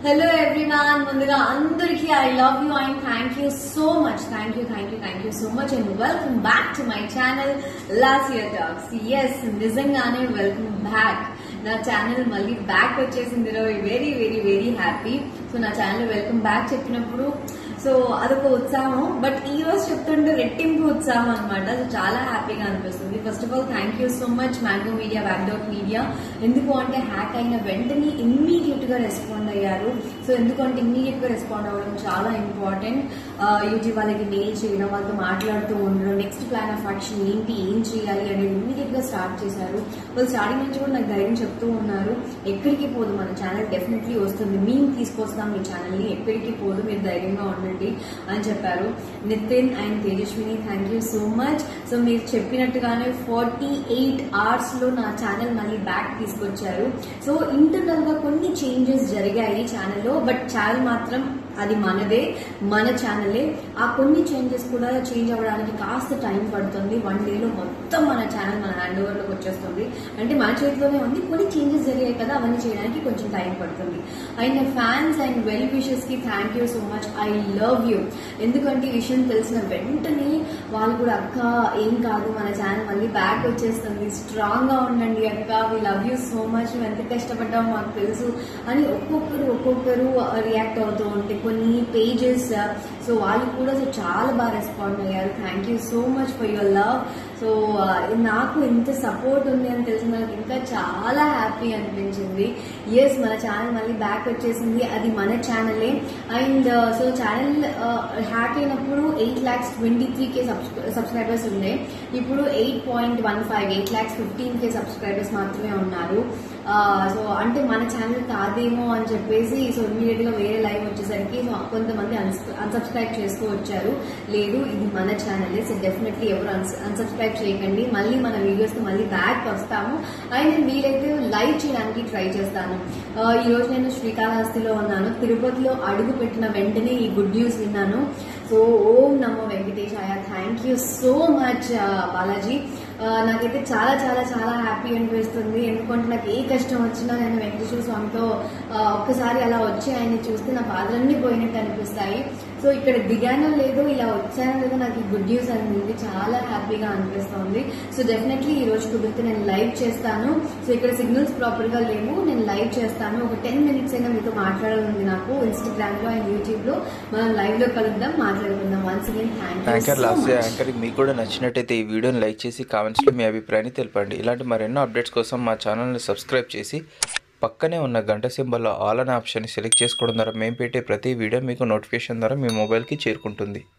hello everyone ముందుగా అందరికీ I love you and thank you so much thank you thank you thank you so much and welcome back to my channel last year talks yes నిజంగానే welcome back నా channel మళ్ళీ back వచ్చేసింది very very very happy so నా channel welcome back చెప్పినప్పుడు so అదొక ఉత్సాహం but ఈ రోజు చెప్తుంటే రెట్టింపు ఉత్సాహం అనమాట సో చాలా హ్యాపీగా అనిపిస్తుంది first of all thank you so much mango media వ్యాక్డౌట్ మీడియా ఎందుకు అంటే హ్యాక్ అయిన వెంటనే ఇమ్మీడియట్ గా రెస్పాండ్ అయ్యారు సో ఎందుకంటే ఇమ్మీడియట్ గా రెస్పాండ్ అవ్వడం చాలా ఇంపార్టెంట్ యూట్యూబ్ వాళ్ళకి మెయిల్ చేయడం వాళ్ళతో మాట్లాడుతూ ఉండడం నెక్స్ట్ ప్లాన్ ఆఫ్ యాక్షన్ ఏంటి ఏం చేయాలి అనేది ఇమ్మీడియట్ గా స్టార్ట్ చేశారు వాళ్ళు స్టార్టింగ్ నుంచి కూడా నాకు ధైర్యం చెప్తూ ఉన్నారు ఎక్కడికి పోదు మన ఛానల్ డెఫినెట్లీ వస్తుంది మేము తీసుకొస్తాం మీ ఛానల్ ని ఎక్కడికి పోదు మీరు ధైర్యంగా ఉండండి అని చెప్పారు Nitin and Tejaswini thank you so much so మీరు చెప్పినట్టుగానే ఫార్టీ ఎయిట్ అవర్స్ లో నా ఛానల్ మళ్ళీ బ్యాక్ తీసుకొచ్చారు సో ఇంటర్నల్ గా కొన్ని చేంజెస్ జరిగాయి ఛానల్లో బట్ ఛానల్ మాత్రం అది మనదే మన ఛానలే ఆ కొన్ని చేంజెస్ కూడా చేంజ్ అవ్వడానికి కాస్త టైం పడుతుంది వన్ డేలో మొత్తం మన ఛానల్ మన హ్యాండ్ ఓవర్లోకి వచ్చేస్తుంది అంటే మన చేతిలోనే ఉంది కొన్ని చేంజెస్ జరిగాయి కదా అవన్నీ చేయడానికి కొంచెం టైం పడుతుంది and fans and well wishes కి thank you so much I love you ఎందుకంటే ఈ విషయం తెలిసిన వెంటనే వాళ్ళు కూడా అక్క ఏం కాదు మన ఛానల్ మళ్ళీ బ్యాక్ వచ్చేస్తుంది స్ట్రాంగ్ గా ఉండండి అక్క we love you so much నువ్వు ఎంత కష్టపడ్డావు మాకు తెలుసు అని ఒక్కొక్కరు ఒక్కొక్కరు రియాక్ట్ అవుతూ ఉంటే కొన్ని పేజెస్ సో వాళ్ళు కూడా సో చాలా బాగా రెస్పాండ్ అయ్యారు thank you so much for your love so నాకు ఎంత సపోర్ట్ ఉంది అని తెలిసిన నాకు ఇంకా చాలా హ్యాపీ అనిపించింది ఎస్ మన ఛానల్ మళ్ళీ బ్యాక్ వచ్చేసింది అది మన ఛానలే అండ్ సో ఛానల్ హ్యాక్ అయినప్పుడు eight lakhs twenty three K subscribers ఉండే ఇప్పుడు eight point one five eight lakhs fifteen K subscribers మాత్రమే ఉన్నారు సో అంటే మన ఛానల్ కాదేమో అని చెప్పేసి సో ఇమీడియట్ గా వేరే లైవ్ వచ్చేసరికి సో కొంతమంది అన్సబ్స్క్రైబ్ చేస్తూ వచ్చారు లేదు ఇది మన ఛానల్ సో డెఫినెట్లీ ఎవరు అన్సబ్స్క్రైబ్ చేయకండి మళ్ళీ మన వీడియోస్ మళ్ళీ బ్యాక్ వస్తాము అండ్ నేను వీలైతే లైవ్ చేయడానికి ట్రై చేస్తాను ఈ రోజు నేను శ్రీకాళహస్తిలో ఉన్నాను తిరుపతిలో అడుగు పెట్టిన వెంటనే ఈ గుడ్ న్యూస్ విన్నాను సో ఓం నమో వెంకటేశాయ thank you so much Balaji నాకైతే చాలా చాలా చాలా హ్యాపీ అనిపిస్తుంది ఎందుకంటే నాకు ఏ కష్టం వచ్చినా నేను వెంకటేశ్వర స్వామితో ఒక్కసారి అలా వచ్చి ఆయన్ని చూస్తే నా బాధలన్నీ పోయినట్టు అనిపిస్తాయి సో ఇక్కడ దిగానో లేదో ఇలా వచ్చానో లేదో నాకు ఈ గుడ్ న్యూస్ అనేది చాలా హ్యాపీగా అనిపిస్తుంది సో డెఫినెట్లీ ఈ రోజు కుదిరితే నేను లైవ్ చేస్తాను సో ఇక్కడ సిగ్నల్స్ ప్రాపర్ గా లేవు నేను లైవ్ చేస్తాను ఒక టెన్ మినిట్స్ అయినా మీతో మాట్లాడాలి నాకు ఇన్స్టాగ్రామ్ లో అండ్ యూట్యూబ్ లో మనం లైవ్ లో కలుద్దాం మాట్లాడుకుందాం once again thank anchor you last యాంకర్కి మీకు కూడా నచ్చినట్టయితే ఈ వీడియోని లైక్ చేసి కామెంట్స్లో మీ అభిప్రాయాన్ని తెలపండి ఇలాంటి మరెన్నో అప్డేట్స్ కోసం మా ఛానల్ని సబ్స్క్రైబ్ చేసి పక్కనే ఉన్న గంట సింబల్లో ఆల్ అనే ఆప్షన్ని సెలెక్ట్ చేసుకోవడం ద్వారా మేము పెట్టే ప్రతి వీడియో మీకు నోటిఫికేషన్ ద్వారా మీ మొబైల్కి చేరుకుంటుంది